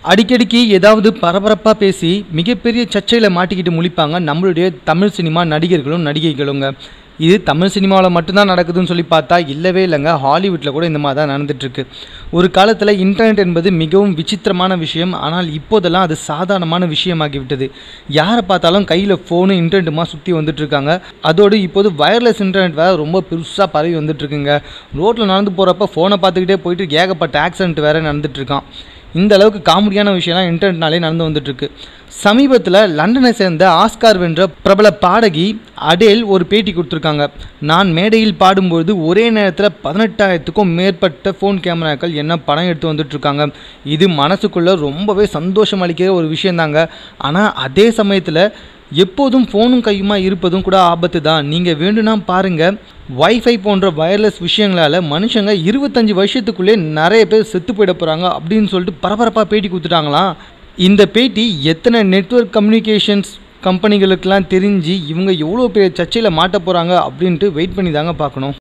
அடிக்கடிக்கு ஏதாவது பரபரப்பாக பேசி மிகப்பெரிய சர்ச்சையில் மாட்டிக்கிட்டு முழிப்பாங்க நம்மளுடைய தமிழ் சினிமா நடிகர்களும் நடிகைகளுங்க இது தமிழ் சினிமாவில் மட்டும்தான் நடக்குதுன்னு சொல்லி பார்த்தா இல்லவே இல்லைங்க ஹாலிவுட்டில் கூட இந்த மாதிரி தான் நடந்துட்டுருக்கு ஒரு காலத்தில் இன்டர்நெட் என்பது மிகவும் விசித்திரமான விஷயம் ஆனால் இப்போதெல்லாம் அது சாதாரணமான விஷயமாகிவிட்டது யாரை பார்த்தாலும் கையில் ஃபோனு இன்டர்நெட்டுமா சுற்றி வந்துட்டுருக்காங்க அதோடு இப்போது வயர்லெஸ் இன்டர்நெட் வேறு ரொம்ப பெருசாக பரவி வந்துட்டுருக்குங்க ரோட்டில் நடந்து போகிறப்ப ஃபோனை பார்த்துக்கிட்டே போயிட்டு ஏகப்பட்ட ஆக்சிடென்ட் வேறு நடந்துட்டுருக்கான் இந்த அளவுக்கு காமெடியான விஷயம்லாம் இன்டர்நெட்னாலே நடந்து வந்துட்டுருக்கு சமீபத்தில் லண்டனை சேர்ந்த ஆஸ்கார் வென்ற பிரபல பாடகி அடேல் ஒரு பேட்டி கொடுத்துருக்காங்க நான் மேடையில் பாடும்போது ஒரே நேரத்தில் பதினெட்டாயிரத்துக்கும் மேற்பட்ட ஃபோன் கேமராக்கள் என்ன படம் எடுத்து வந்துட்டுருக்காங்க இது மனசுக்குள்ளே ரொம்பவே சந்தோஷம் அளிக்கிற ஒரு விஷயந்தாங்க ஆனால் அதே சமயத்தில் எப்போதும் ஃபோனும் கையுமா இருப்பதும் கூட ஆபத்து தான் நீங்கள் வேண்டும்னா பாருங்கள் வைஃபை போன்ற வயர்லெஸ் விஷயங்களால் மனுஷங்க இருபத்தஞ்சி வருஷத்துக்குள்ளே நிறைய பேர் செத்து போயிட போகிறாங்க அப்படின்னு சொல்லிட்டு பரபரப்பாக பேட்டி கொடுத்துட்டாங்களாம் இந்த பேட்டி எத்தனை நெட்வொர்க் கம்யூனிகேஷன்ஸ் கம்பெனிகளுக்கெல்லாம் தெரிஞ்சு இவங்க எவ்வளோ பெரிய சர்ச்சையில் மாட்ட போகிறாங்க அப்படின்ட்டு வெயிட் பண்ணி தாங்க பார்க்கணும்